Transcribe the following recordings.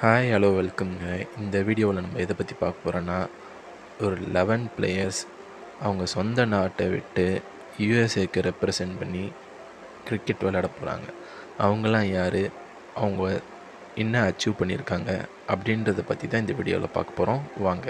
hi hello வெல்கம்ங்க இந்த வீடியோவில் நம்ம எதை பற்றி பார்க்க போகிறோன்னா ஒரு லெவன் பிளேயர்ஸ் அவங்க சொந்த நாட்டை விட்டு யூஎஸ்ஏக்கு ரெப்ரசன்ட் பண்ணி கிரிக்கெட் விளையாட போகிறாங்க அவங்களாம் யார் அவங்க என்ன அச்சீவ் பண்ணியிருக்காங்க அப்படின்றத பற்றி தான் இந்த வீடியோவில் பார்க்க போகிறோம் வாங்க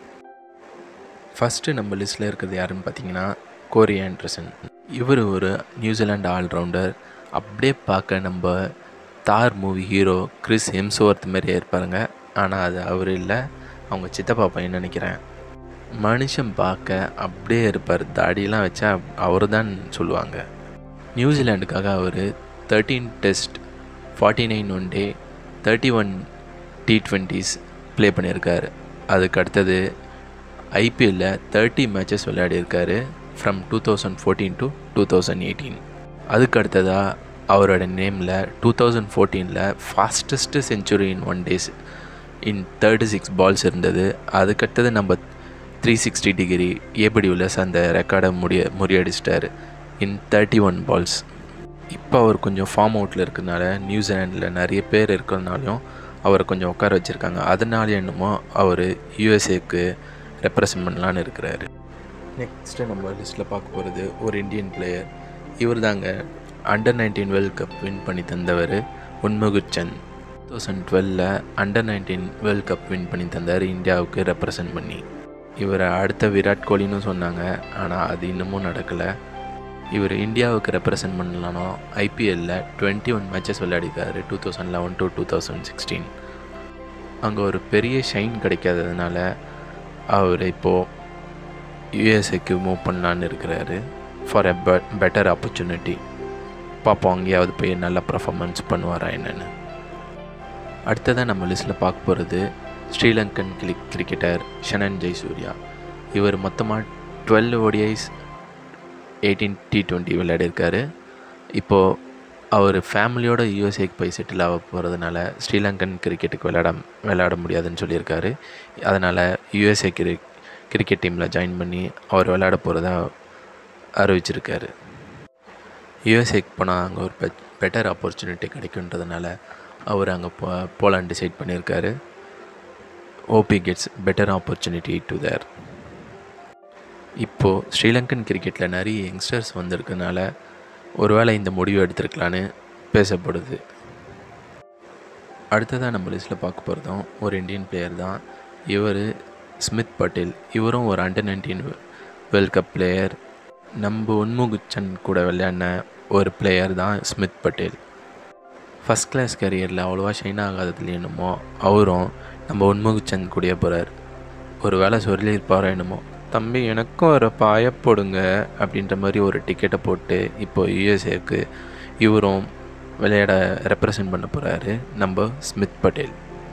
ஃபஸ்ட்டு நம்ம லிஸ்ட்டில் இருக்கிறது யாருன்னு பார்த்தீங்கன்னா கோரி ஆண்டர்சன் இவர் ஒரு நியூசிலாந்து ஆல்ரவுண்டர் அப்படியே பார்க்க நம்ம தார் மூவி ஹீரோ கிறிஸ் ஹெம்ஸ்வொர்த் மாதிரியே இருப்பாருங்க ஆனால் அது அவர் இல்லை அவங்க சித்தப்பா பையன் நினைக்கிறேன் மனுஷன் பார்க்க அப்படியே இருப்பார் தாடியெல்லாம் வச்சா அவர் தான் சொல்லுவாங்க நியூசிலாண்டுக்காக அவர் thirteen test forty nine one day thirty one T twenties play பண்ணியிருக்காரு அதுக்கு அடுத்தது ஐபிஎல்லில் தேர்ட்டி மேட்சஸ் விளையாடியிருக்காரு from two thousand fourteen to two thousand eighteen அதுக்கு அடுத்ததாக அவரோட நேமில் டூ தௌசண்ட் ஃபோர்டீனில் fastest century in one days in thirty six balls இருந்தது அதுக்கடுத்தது நம்ம த்ரீ சிக்ஸ்டி டிகிரி ஏபடி உல்லஸ் அந்த ரெக்கார்டை முடிய முறியடிச்சிட்டாரு இன் தேர்ட்டி ஒன் பால்ஸ் இப்போ அவர் கொஞ்சம் ஃபார்ம் அவுட்டில் இருக்கிறதுனால நியூசிலாண்டில் நிறைய பேர் இருக்கிறதுனாலையும் அவரை கொஞ்சம் உட்கார வச்சுருக்காங்க அதனால என்னமோ அவர் யூஎஸ்ஏக்கு ரெப்ரசன்ட் பண்ணலான்னு இருக்கிறாரு நெக்ஸ்ட்டு நம்ம லிஸ்ட்டில் பார்க்க போகிறது ஒரு இந்தியன் பிளேயர் இவர் தாங்க under nineteen world cup win பண்ணி தந்தவர் உன்முகுச்சன் டூ தௌசண்ட் டுவெலில் under nineteen world cup win பண்ணி தந்தார் இந்தியாவுக்கு ரெப்ரசன்ட் பண்ணி இவரை அடுத்த விராட் கோலின்னு சொன்னாங்க ஆனால் அது இன்னமும் நடக்கலை இவர் இந்தியாவுக்கு ரெப்ரசன்ட் பண்ணலானோ ஐபிஎல்லில் டுவெண்ட்டி ஒன் மேட்சஸ் விளையாடிக்காரு two thousand eleven to two thousand sixteen அங்கே ஒரு பெரிய ஷைன் கிடைக்காததுனால அவர் இப்போது யூஎஸ்ஏக்கு மூவ் பண்ணலான்னு இருக்கிறாரு ஃபார் எ பெட்டர் ஆப்பர்ச்சுனிட்டி பார்ப்போம் அங்கேயாவது போய் நல்ல பர்ஃபார்மன்ஸ் பண்ணுவாரா என்னென்னு அடுத்ததாக நம்ம லிஸ்ட்டில் பார்க்க போகிறது ஸ்ரீலங்கன் கிளி கிரிக்கெட்டர் ஷனன் ஜெய்சூர்யா இவர் மொத்தமாக twelve ODIs eighteen T twenty விளையாடிருக்காரு இப்போது அவர் ஃபேமிலியோட யூஎஸ்ஏக்கு போய் செட்டில் ஆக போகிறதுனால ஸ்ரீலங்கன் கிரிக்கெட்டுக்கு விளையாட விளையாட முடியாதுன்னு சொல்லியிருக்காரு அதனால் USA cri cricket team join பண்ணி அவர் விளையாட போகிறதா அறிவிச்சிருக்காரு யூஎஸ்ஏக்கு போனால் அங்கே ஒரு பெ பெட்டர் ஆப்பர்ச்சுனிட்டி கிடைக்குன்றதுனால அவர் அங்கே போ போலான்னு டிசைட் பண்ணியிருக்காரு hope he gets better opportunity to there இப்போது ஸ்ரீலங்கன் கிரிக்கெட்டில் நிறைய யங்ஸ்டர்ஸ் வந்திருக்கனால ஒருவேளை இந்த முடிவு எடுத்திருக்கலான்னு பேசப்படுது அடுத்ததாக நம்ம லிஸ்ட்டில் பார்க்க போகிறதும் ஒரு இந்தியன் பிளேயர் தான் இவர் ஸ்மித் பட்டேல் இவரும் ஒரு under nineteen world cup player நம்ம உன்முகுச்சன் கூட விளையாடின ஒரு பிளேயர் தான் ஸ்மித் பட்டேல் ஃபஸ்ட் கிளாஸ் கரியரில் அவ்வளோவா ஷைன் ஆகாததுல என்னமோ அவரும் நம்ம உன்முகுச்சன் கூடிய போகிறார் ஒரு வேளை சொல்லியிருப்பாரோ என்னமோ தம்பி எனக்கும் ஒரு பாய போடுங்க அப்படின்ற மாதிரி ஒரு டிக்கெட்டை போட்டு இப்போது யூஎஸ்ஏக்கு இவரும் விளையாட ரெப்ரசன்ட் பண்ண போகிறாரு நம்ம ஸ்மித் பட்டேல்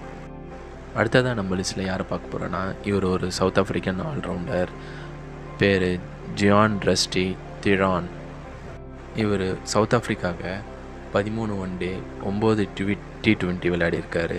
அடுத்ததாக நம்ம லிஸ்ட்டில் யாரை பார்க்க போகிறோன்னா இவர் ஒரு சவுத் ஆஃப்ரிக்கன் ஆல்ரவுண்டர் பேர் ஜியான் ரஸ்டி திரான் இவர் சவுத் ஆஃப்ரிக்காவுக்கு பதிமூணு ஒன் டே ஒம்பது டி டி ட்வெண்ட்டி விளையாடியிருக்காரு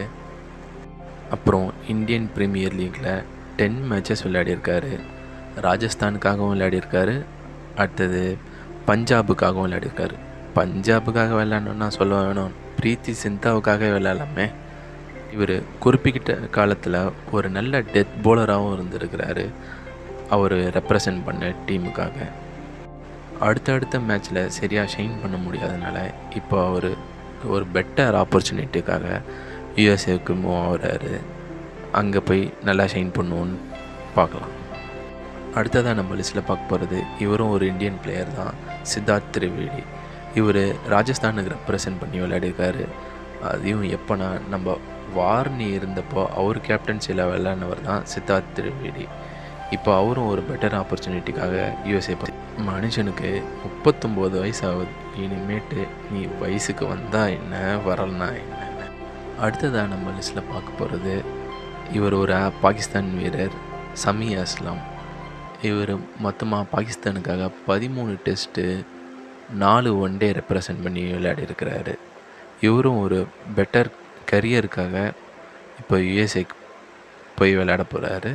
அப்புறம் இந்தியன் ப்ரீமியர் லீக்கில் டென் மேட்சஸ் விளையாடியிருக்காரு ராஜஸ்தானுக்காகவும் விளையாடியிருக்காரு அடுத்தது பஞ்சாபுக்காகவும் விளையாடியிருக்காரு பஞ்சாபுக்காக விளையாடணுன்னா சொல்ல வேணும் பிரீத்தி சிந்தாவுக்காக விளையாடலாமே இவர் குறிப்பிட்ட காலத்தில் ஒரு நல்ல டெத் போலராகவும் இருந்திருக்கிறாரு அவர் ரெப்ரசன்ட் பண்ண டீமுக்காக அடுத்தடுத்த மேட்ச்சில் சரியாக ஷைன் பண்ண முடியாதனால இப்போ அவர் ஒரு பெட்டர் ஆப்பர்ச்சுனிட்டிக்காக யூஎஸ்ஏவுக்கு மூவ் ஆகிறாரு அங்கே போய் நல்லா ஷைன் பண்ணுவோன்னு பார்க்கலாம் அடுத்ததாக நம்ம லிஸ்ட்டில் பார்க்க போகிறது இவரும் ஒரு இந்தியன் பிளேயர் தான் சித்தார்த் திரிவேடி இவர் ராஜஸ்தானுக்கு ரெப்ரசன்ட் பண்ணி விளையாடிருக்காரு அதையும் எப்போனா நம்ம வார்னி இருந்தப்போ அவர் கேப்டன்சியில் விளையாடினவர் தான் சித்தார்த் திரிவேடி இப்போ அவரும் ஒரு பெட்டர் ஆப்பர்ச்சுனிட்டிக்காக யூஎஸ்ஏ மனுஷனுக்கு முப்பத்தொம்போது வயசு ஆகுது இனிமேட்டு நீ வயசுக்கு வந்தால் என்ன வரலனா என்ன அடுத்ததாக நம்ம லிஸ்ட்டில் பார்க்க போகிறது இவர் ஒரு பாகிஸ்தான் வீரர் சமி அஸ்லாம் இவர் மொத்தமாக பாகிஸ்தானுக்காக பதிமூணு டெஸ்ட்டு நாலு ஒன் டே ரெப்ரசன்ட் பண்ணி விளையாடிருக்கிறாரு இவரும் ஒரு பெட்டர் கரியருக்காக இப்போ யுஎஸ்ஏக்கு போய் விளையாட போகிறாரு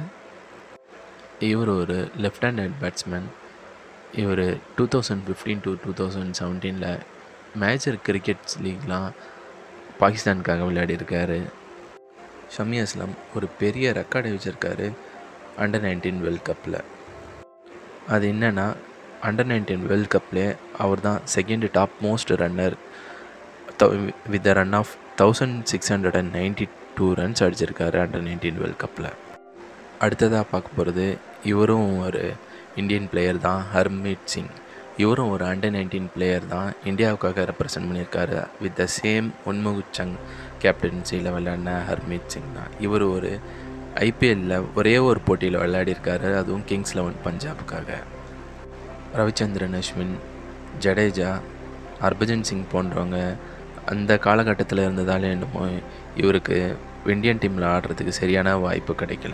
இவர் ஒரு லெஃப்ட் ஹேண்டட் பேட்ஸ்மேன் இவர் two thousand fifteen to two thousand செவன்டீனில் மேஜர் கிரிக்கெட்ஸ் லீக்லாம் பாகிஸ்தானுக்காக விளையாடியிருக்காரு ஷமி அஸ்லம் ஒரு பெரிய ரெக்கார்டை வச்சுருக்காரு அண்டர் நைன்டீன் வேர்ல்ட் கப்பில் அது என்னென்னா அண்டர் நைன்டீன் வேர்ல்ட் கப்லேயே அவர் தான் second top most runner with the run of thousand six hundred and ninety two runs அடிச்சிருக்காரு அண்டர் நைன்டீன் வேர்ல்ட் கப்பில் அடுத்ததாக பார்க்க போகிறது இவரும் ஒரு இந்தியன் பிளேயர் தான் ஹர்மீத் சிங் இவரும் ஒரு அண்டர் நைன்டீன் பிளேயர் தான் இந்தியாவுக்காக ரெப்ரசன்ட் பண்ணியிருக்காரு வித் த சேம் உன்முகுச்சங் கேப்டன்சியில் விளையாடின ஹர்மீத் சிங் தான் இவர் ஒரு ஐபிஎல்லில் ஒரே ஒரு போட்டியில் விளையாடியிருக்காரு அதுவும் கிங்ஸ் லெவன் பஞ்சாபுக்காக ரவிச்சந்திரன் அஸ்வின் ஜடேஜா ஹர்பஜன் சிங் போன்றவங்க அந்த காலகட்டத்தில் இருந்ததால் என்னமோ இவருக்கு இந்தியன் டீமில் ஆடுறதுக்கு சரியான வாய்ப்பு கிடைக்கல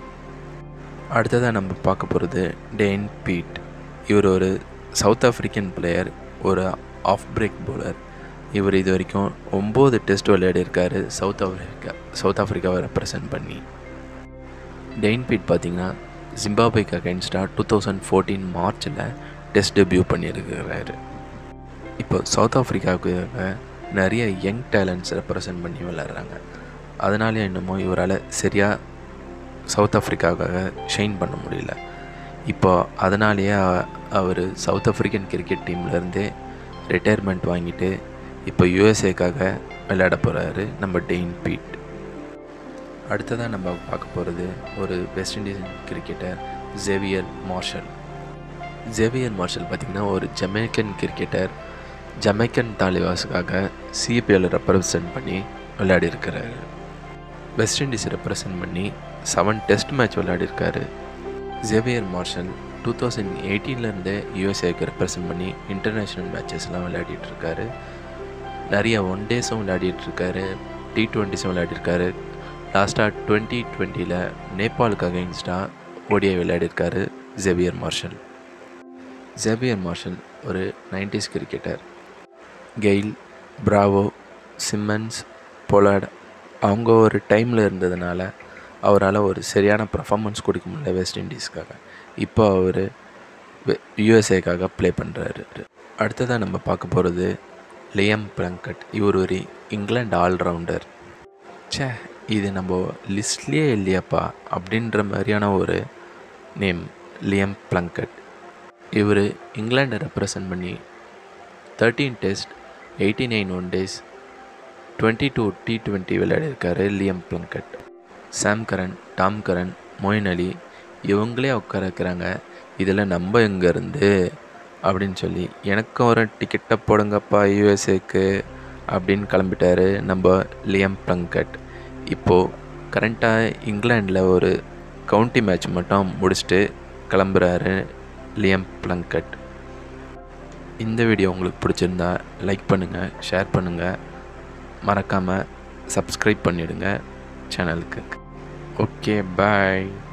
அடுத்ததாக நம்ம பார்க்க போகிறது டெயின் பீட் இவர் ஒரு சவுத் ஆஃப்ரிக்கன் பிளேயர் ஒரு ஆஃப் பிரேக் பவுலர் இவர் இது வரைக்கும் ஒம்பது டெஸ்ட் விளையாடிருக்காரு சவுத் ஆஃப்ரிக்கா சவுத் ஆஃப்ரிக்காவை ரெப்ரசன்ட் பண்ணி டெயின் பீட் பார்த்திங்கன்னா ஜிம்பாபேக்கு அகைன்ஸ்டாக டூ தௌசண்ட் ஃபோர்டீன் மார்ச்சில் டெஸ்ட் டெபியூ பண்ணியிருக்கிறாரு இப்போ சவுத் ஆஃப்ரிக்காவுக்கு நிறைய யங் டேலண்ட்ஸ் ரெப்ரசன்ட் பண்ணி விளையாடுறாங்க அதனாலே என்னமோ இவரால் சரியாக சவுத் ஆஃப்ரிக்காவுக்காக ஷைன் பண்ண முடியல இப்போ அதனாலேயே அவர் சவுத் ஆஃப்ரிக்கன் கிரிக்கெட் டீம்லேருந்தே ரிட்டையர்மெண்ட் வாங்கிட்டு இப்போ யூஎஸ்ஏக்காக விளையாட போகிறாரு நம்ம டெயின் பீட் அடுத்ததாக நம்ம பார்க்க போகிறது ஒரு West Indies cricketer Xavier Marshall Xavier Marshall பார்த்திங்கன்னா ஒரு ஜமைக்கன் கிரிக்கெட்டர் ஜமைக்கன் தாலிவாஸுக்காக சிபிஎல் ரெப்ரசன்ட் பண்ணி விளையாடி இருக்கிறாரு வெஸ்ட் இண்டீஸ் ரெப்ரசன்ட் பண்ணி செவன் டெஸ்ட் மேட்ச் விளையாடிருக்காரு ஜேவியர் மார்ஷல் டூ தௌசண்ட் எயிட்டீன்லேருந்தே யூஎஸ்ஏக்கு ரெப்ரசன்ட் பண்ணி இன்டர்நேஷ்னல் மேட்சஸ்லாம் விளையாடிட்டுருக்காரு நிறைய ஒன் டேஸும் விளையாடிட்டுருக்காரு டி ட்வெண்ட்டிஸும் விளையாடிருக்காரு லாஸ்ட்டாக டுவெண்ட்டி டுவெண்ட்டியில் நேபாளுக்கு அகெயின்ஸ்டாக ஓடிஐ விளையாடிருக்காரு ஜேவியர் மார்ஷல் ஜேவியர் மார்ஷல் ஒரு nineties cricketer Gayle Bravo Simmons Pollard அவங்க ஒரு டைமில் இருந்ததுனால அவரால் ஒரு சரியான பர்ஃபாமன்ஸ் கொடுக்க முடியல வெஸ்ட் இண்டீஸ்க்காக இப்போ அவர் யூஎஸ்ஏக்காக ப்ளே பண்ணுறாரு அடுத்ததாக நம்ம பார்க்க போகிறது லியம் பிளங்கட் இவர் ஒரு இங்கிலாந்து ஆல்ரவுண்டர் சே இது நம்ம லிஸ்ட்லேயே இல்லையாப்பா அப்படின்ற மாதிரியான ஒரு நேம் லியம் பிளங்கட் இவர் இங்கிலாண்டை ரெப்ரசன்ட் பண்ணி thirteen test eighty nine one days twenty two T twenty விளையாடிருக்காரு Liam Plunkett Sam Curran Tom Curran Moeen Ali இவங்களே உட்கார வைக்கிறாங்க இதில் நம்ம எங்கேருந்து அப்படின்னு சொல்லி எனக்கும் ஒரு டிக்கெட்டை போடுங்கப்பா யூஎஸ்ஏக்கு அப்படின்னு கிளம்பிட்டாரு நம்ம லியம் பிளங்கட் இப்போது கரண்ட்டாக இங்கிலாண்டில் ஒரு கவுண்டி மேட்ச் மட்டும் முடிச்சுட்டு கிளம்புறாரு லியம் பிளங்கட் இந்த வீடியோ உங்களுக்கு பிடிச்சிருந்தா லைக் பண்ணுங்கள் ஷேர் பண்ணுங்கள் மறக்காமல் சப்ஸ்கிரைப் பண்ணிவிடுங்க சேனலுக்கு ஓகே பாய்